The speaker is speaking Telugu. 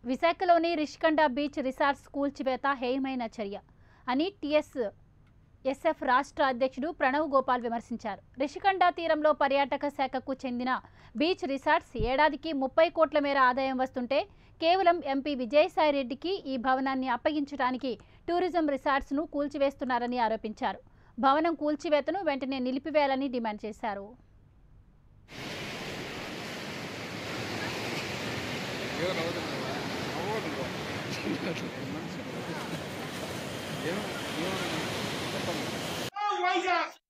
విశాఖలోని రిషికండ బీచ్ రిసార్ట్స్ కూల్చివేత హేయమైన చర్య అని టిఎస్ ఎస్ఎఫ్ రాష్ట్ర అధ్యక్షుడు ప్రణవ్ గోపాల్ విమర్శించారు రిషికండ తీరంలో పర్యాటక శాఖకు చెందిన బీచ్ రిసార్ట్స్ ఏడాదికి ముప్పై కోట్ల మేర ఆదాయం వస్తుంటే కేవలం ఎంపీ విజయసాయిరెడ్డికి ఈ భవనాన్ని అప్పగించడానికి టూరిజం రిసార్ట్స్ను కూల్చివేస్తున్నారని ఆరోపించారు భవనం కూల్చివేతను వెంటనే నిలిపివేయాలని డిమాండ్ చేశారు వైజాగ్